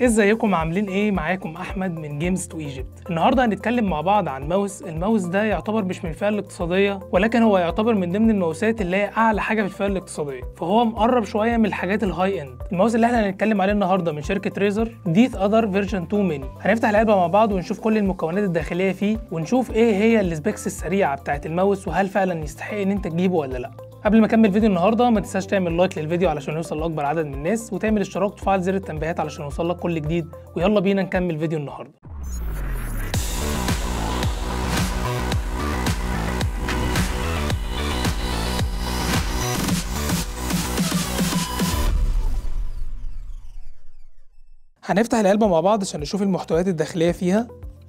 ازيكم عاملين ايه معاكم احمد من جيمز تو ايجيبت النهارده هنتكلم مع بعض عن ماوس الماوس ده يعتبر مش من الفئه الاقتصاديه ولكن هو يعتبر من ضمن الماوسات اللي هي اعلى حاجه في الفئه الاقتصاديه فهو مقرب شويه من الحاجات الهاي اند الماوس اللي احنا هنتكلم عليه النهارده من شركه ريزر ديث اذر فيرجن 2 ميني هنفتح العلبه مع بعض ونشوف كل المكونات الداخليه فيه ونشوف ايه هي السبيكس السريعه بتاعه الماوس وهل فعلا يستحق ان انت تجيبه ولا لا قبل ما اكمل فيديو النهارده ما تنساش تعمل لايك للفيديو علشان يوصل لاكبر عدد من الناس وتعمل اشتراك وتفعل زر التنبيهات علشان يوصلك كل جديد ويلا بينا نكمل فيديو النهارده هنفتح العلبة مع بعض عشان نشوف المحتويات الداخلية فيها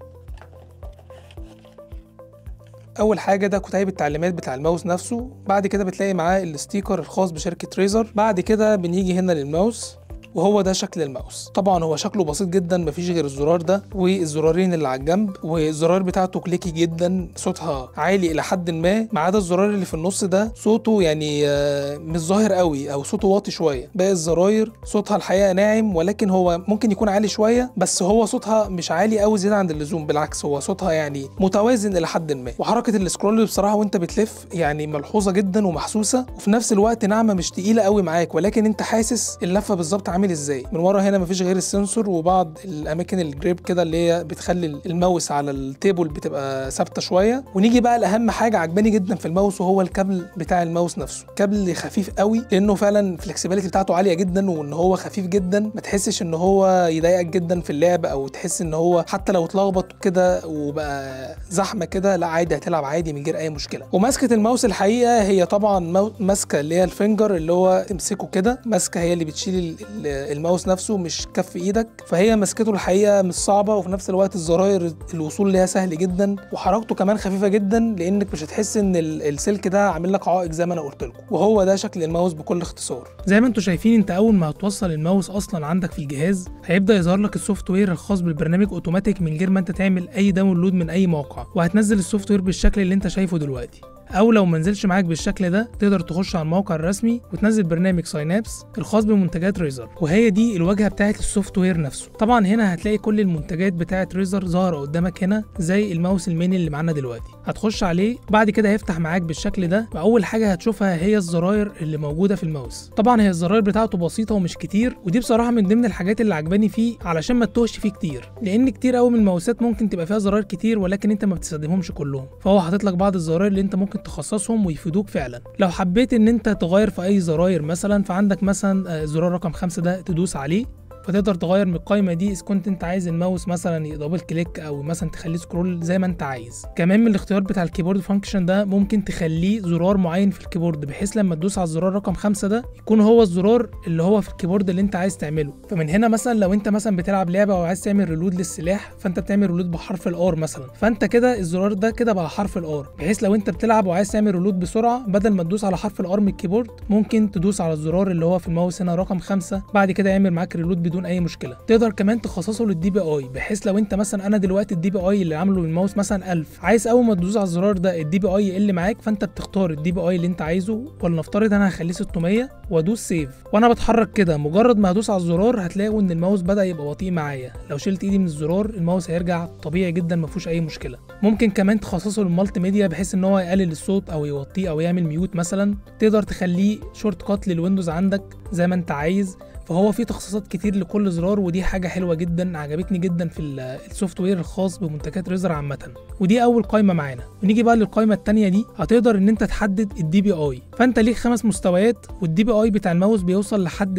اول حاجه ده كتيب التعليمات بتاع الماوس نفسه بعد كده بتلاقي معاه الستيكر الخاص بشركه ريزر بعد كده بنيجي هنا للماوس وهو ده شكل الماوس طبعا هو شكله بسيط جدا مفيش غير الزرار ده والزرارين اللي على الجنب والزرار بتاعته كليكي جدا صوتها عالي الى حد ما ما عدا الزرار اللي في النص ده صوته يعني مش ظاهر قوي او صوته واطي شويه باقي الزراير صوتها الحقيقه ناعم ولكن هو ممكن يكون عالي شويه بس هو صوتها مش عالي قوي زياده عن اللزوم بالعكس هو صوتها يعني متوازن الى حد ما وحركه السكرول بصراحه وانت بتلف يعني ملحوظه جدا ومحسوسه وفي نفس الوقت ناعمه مش تقيله قوي معاك ولكن انت حاسس اللفه بالظبط عامل ازاي من ورا هنا مفيش غير السنسور وبعض الاماكن الجريب كده اللي هي بتخلي الماوس على التيبل بتبقى ثابته شويه ونيجي بقى لاهم حاجه عجباني جدا في الماوس وهو الكابل بتاع الماوس نفسه كابل خفيف قوي لانه فعلا الفلكسبيليتي بتاعته عاليه جدا وان هو خفيف جدا ما تحسش ان هو يضايقك جدا في اللعب او تحس ان هو حتى لو اتلخبط كده وبقى زحمه كده لا عادي هتلعب عادي من غير اي مشكله وماسكه الماوس الحقيقه هي طبعا ماسكه اللي هي الفينجر اللي هو تمسكه كده ماسكه هي اللي بتشيل الماوس نفسه مش كف ايدك فهي مسكته الحقيقه مش صعبه وفي نفس الوقت الزراير الوصول ليها سهل جدا وحركته كمان خفيفه جدا لانك مش هتحس ان السلك ده عامل لك عائق زي ما انا قلت لكم وهو ده شكل الماوس بكل اختصار زي ما انتم شايفين انت اول ما هتوصل الماوس اصلا عندك في الجهاز هيبدا يظهر لك السوفت وير الخاص بالبرنامج اوتوماتيك من غير ما انت تعمل اي داونلود من اي موقع وهتنزل السوفت وير بالشكل اللي انت شايفه دلوقتي او لو منزلش معاك بالشكل ده تقدر تخش على الموقع الرسمي وتنزل برنامج ساينابس الخاص بمنتجات ريزر وهي دي الواجهه بتاعه السوفت وير نفسه طبعا هنا هتلاقي كل المنتجات بتاعه ريزر ظاهره قدامك هنا زي الماوس الميني اللي معانا دلوقتي هتخش عليه بعد كده هيفتح معاك بالشكل ده واول حاجه هتشوفها هي الزراير اللي موجوده في الماوس طبعا هي الزراير بتاعته بسيطه ومش كتير ودي بصراحه من ضمن الحاجات اللي عجباني فيه علشان ما تتوهش فيه كتير لان كتير قوي من الماوسات ممكن تبقى فيها زراير كتير ولكن انت ما بتستخدمهمش كلهم فهو حاطط لك بعض الزراير اللي انت ممكن تخصصهم ويفيدوك فعلا لو حبيت ان انت تغير في اي زراير مثلا فعندك مثلا زرار رقم خمسة ده تدوس عليه فتقدر تغير من القائمه دي اذا كنت انت عايز الماوس مثلا يدبل كليك او مثلا تخليه سكرول زي ما انت عايز كمان من الاختيار بتاع الكيبورد فانكشن ده ممكن تخليه زرار معين في الكيبورد بحيث لما تدوس على الزرار رقم خمسة ده يكون هو الزرار اللي هو في الكيبورد اللي انت عايز تعمله فمن هنا مثلا لو انت مثلا بتلعب لعبه وعايز تعمل ريلود للسلاح فانت بتعمل ريلود بحرف الار مثلا فانت كده الزرار ده كده بقى حرف الار بحيث لو انت بتلعب وعايز تعمل ريلود بسرعه بدل ما تدوس على حرف الار من الكيبورد ممكن تدوس على الزرار اللي هو في الماوس هنا رقم خمسة بعد كده يعمل معاك ريلود بدون اي مشكله تقدر كمان تخصصه للدي بي اي بحيث لو انت مثلا انا دلوقتي الدي بي اي اللي عامله بالماوس مثلا 1000 عايز اول ما تدوس على الزرار ده الدي بي اي يقل معاك فانت بتختار الدي بي اي اللي انت عايزه ولنفترض انا هخليه 600 وادوس سيف وانا بتحرك كده مجرد ما هدوس على الزرار هتلاقوا ان الماوس بدا يبقى بطيء معايا لو شلت ايدي من الزرار الماوس هيرجع طبيعي جدا ما فيهوش اي مشكله ممكن كمان تخصصه للمالتي ميديا بحيث ان هو يقلل الصوت او يوطيه او يعمل ميوت مثلا تقدر تخليه شورت كات للويندوز عندك زي ما انت عايز فهو في تخصصات كتير لكل زرار ودي حاجه حلوه جدا عجبتني جدا في السوفت وير الخاص بمنتجات ريزر عامه ودي اول قائمه معانا ونيجي بقى للقائمه الثانيه دي هتقدر ان انت تحدد الدي بي اي فانت ليك خمس مستويات والدي بي اي بتاع الماوس بيوصل لحد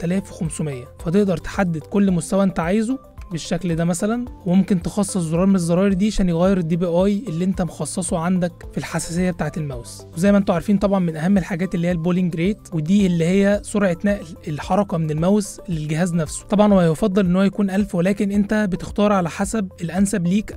8500 فتقدر تحدد كل مستوى انت عايزه بالشكل ده مثلا وممكن تخصص زرار من الزراير دي عشان يغير الدي بي اي اللي انت مخصصه عندك في الحساسيه بتاعه الماوس وزي ما انتم عارفين طبعا من اهم الحاجات اللي هي البولينج ريت ودي اللي هي سرعه نقل الحركه من الماوس للجهاز نفسه طبعا هو يفضل ان هو يكون 1000 ولكن انت بتختار على حسب الانسب ليك او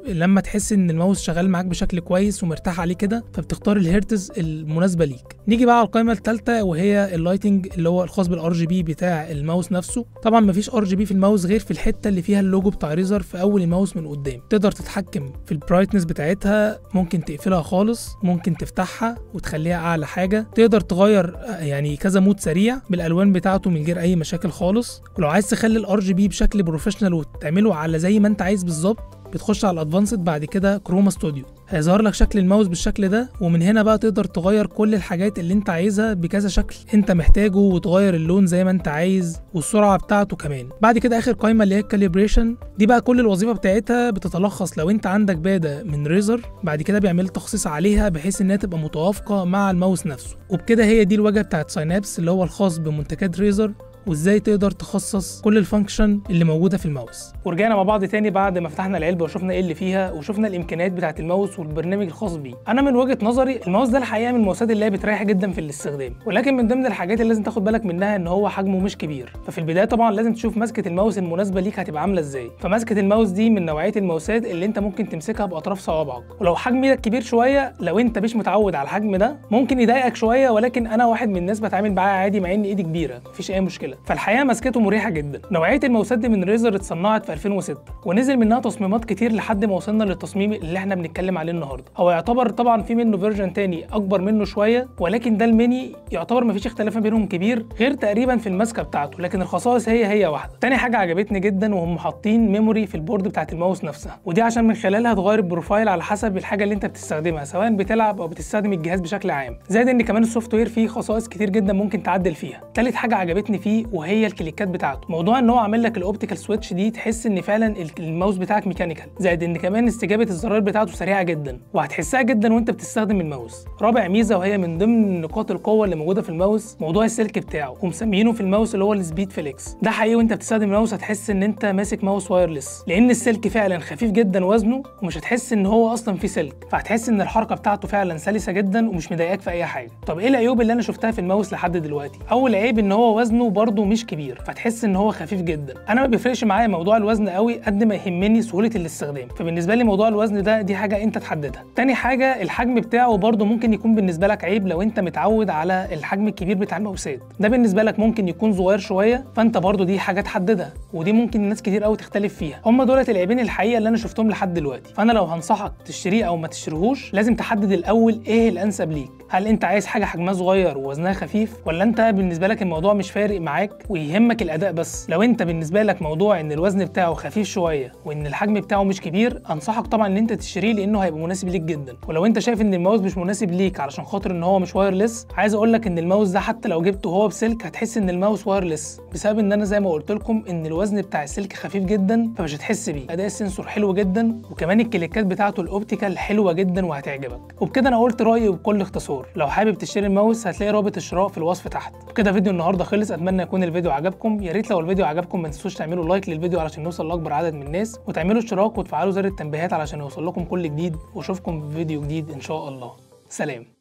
لما تحس ان الماوس شغال معاك بشكل كويس ومرتاح عليه كده فبتختار الهيرتز المناسبه ليك نيجي بقى على القائمه الثالثه وهي اللايتنج اللي هو الخاص بالار جي بي بتاع الماوس نفسه طبعا مفيش ار جي بي في الماوس غير في الحته اللي فيها اللوجو بتاع ريزر في اول الماوس من قدام تقدر تتحكم في البرايتنس بتاعتها ممكن تقفلها خالص ممكن تفتحها وتخليها اعلى حاجه تقدر تغير يعني كذا مود سريع بالالوان بتاعته من غير اي مشاكل خالص ولو عايز تخلي الار جي بي بشكل بروفيشنال وتعمله على زي ما انت عايز بالظبط بتخش على الادفانسد بعد كده كروما ستوديو هيظهر لك شكل الماوس بالشكل ده ومن هنا بقى تقدر تغير كل الحاجات اللي انت عايزها بكذا شكل انت محتاجه وتغير اللون زي ما انت عايز والسرعه بتاعته كمان بعد كده اخر قائمه اللي هي الكاليبريشن دي بقى كل الوظيفه بتاعتها بتتلخص لو انت عندك باده من ريزر بعد كده بيعمل تخصيص عليها بحيث انها تبقى متوافقه مع الماوس نفسه وبكده هي دي الواجهه بتاعت ساينابس اللي هو الخاص بمنتجات ريزر وازاي تقدر تخصص كل الفانكشن اللي موجوده في الماوس ورجعنا مع بعض تاني بعد ما فتحنا العلبه وشفنا ايه اللي فيها وشفنا الامكانيات بتاعه الماوس والبرنامج الخاص بيه انا من وجهه نظري الماوس ده الحقيقه من الماوسات اللي هي بتريح جدا في الاستخدام ولكن من ضمن الحاجات اللي لازم تاخد بالك منها ان هو حجمه مش كبير ففي البدايه طبعا لازم تشوف ماسكه الماوس المناسبه ليك هتبقى عامله ازاي فماسكه الماوس دي من نوعيه الماوسات اللي انت ممكن تمسكها باطراف صوابعك ولو حجم ايدك كبير شويه لو انت مش متعود على الحجم ده ممكن يضايقك شويه ولكن انا واحد من الناس بتعامل معاه عادي مع ان ايدي كبيره مفيش اي مشكله فالحقيقه ماسكته مريحه جدا نوعيه الماوسات دي من ريزر اتصنعت في 2006 ونزل منها تصميمات كتير لحد ما وصلنا للتصميم اللي احنا بنتكلم عليه النهارده هو يعتبر طبعا في منه فيرجن تاني اكبر منه شويه ولكن ده الميني يعتبر مفيش اختلاف ما بينهم كبير غير تقريبا في الماسكه بتاعته لكن الخصائص هي هي واحده تاني حاجه عجبتني جدا وهم حاطين ميموري في البورد بتاعت الماوس نفسها ودي عشان من خلالها تغير البروفايل على حسب الحاجه اللي انت بتستخدمها سواء بتلعب او بتستخدم الجهاز بشكل عام زائد ان كمان السوفت وير فيه خصائص كتير جدا ممكن تعدل فيها تالت حاجه عجبتني فيه وهي الكليكات بتاعته موضوع ان هو عامل لك الاوبتيكال سويتش دي تحس ان فعلا الماوس بتاعك ميكانيكال زائد ان كمان استجابه الزرار بتاعته سريعه جدا وهتحسها جدا وانت بتستخدم الماوس رابع ميزه وهي من ضمن نقاط القوه اللي موجوده في الماوس موضوع السلك بتاعه ومسمينه في الماوس اللي هو السبيد فليكس ده حقيقي وانت بتستخدم الماوس هتحس ان انت ماسك ماوس وايرلس لان السلك فعلا خفيف جدا وزنه ومش هتحس ان هو اصلا فيه سلك فهتحس ان الحركه بتاعته فعلا سلسه جدا ومش مضايقاك في اي حاجه طب ايه العيوب اللي انا شفتها في الماوس لحد دلوقتي اول عيب ان هو وزنه برده مش كبير فتحس ان هو خفيف جدا انا ما بيفرقش معايا موضوع الوزن قوي قد ما يهمني سهوله الاستخدام فبالنسبه لي موضوع الوزن ده دي حاجه انت تحددها تاني حاجه الحجم بتاعه برده ممكن يكون بالنسبه لك عيب لو انت متعود على الحجم الكبير بتاع الماوسات ده بالنسبه لك ممكن يكون صغير شويه فانت برده دي حاجه تحددها ودي ممكن ناس كتير قوي تختلف فيها هم دولت العيبين الحقيقه اللي انا شفتهم لحد دلوقتي فانا لو هنصحك تشتريه او ما تشتريهوش لازم تحدد الاول ايه الانسب ليك هل انت عايز حاجه حجمها صغير ووزنها خفيف ولا انت بالنسبه لك الموضوع مش فارق معاك ويهمك الاداء بس لو انت بالنسبه لك موضوع ان الوزن بتاعه خفيف شويه وان الحجم بتاعه مش كبير انصحك طبعا ان انت تشتريه لانه هيبقى مناسب ليك جدا ولو انت شايف ان الماوس مش مناسب ليك علشان خاطر ان هو مش وايرلس عايز اقول لك ان الماوس ده حتى لو جبته هو بسلك هتحس ان الماوس وايرلس بسبب ان انا زي ما قلت لكم ان الوزن بتاع السلك خفيف جدا فمش هتحس بيه اداء السنسور حلو جدا وكمان الكليكات بتاعته الاوبتيكال حلوه جدا وهتعجبك وبكده انا قلت رايي بكل اختصار لو حابب تشتري الماوس هتلاقي رابط الشراء في الوصف تحت وكده فيديو النهارده خلص اتمنى يكون الفيديو عجبكم يا ريت لو الفيديو عجبكم ما تنسوش تعملوا لايك للفيديو علشان نوصل لاكبر عدد من الناس وتعملوا اشتراك وتفعلوا زر التنبيهات علشان يوصل لكم كل جديد واشوفكم في فيديو جديد ان شاء الله سلام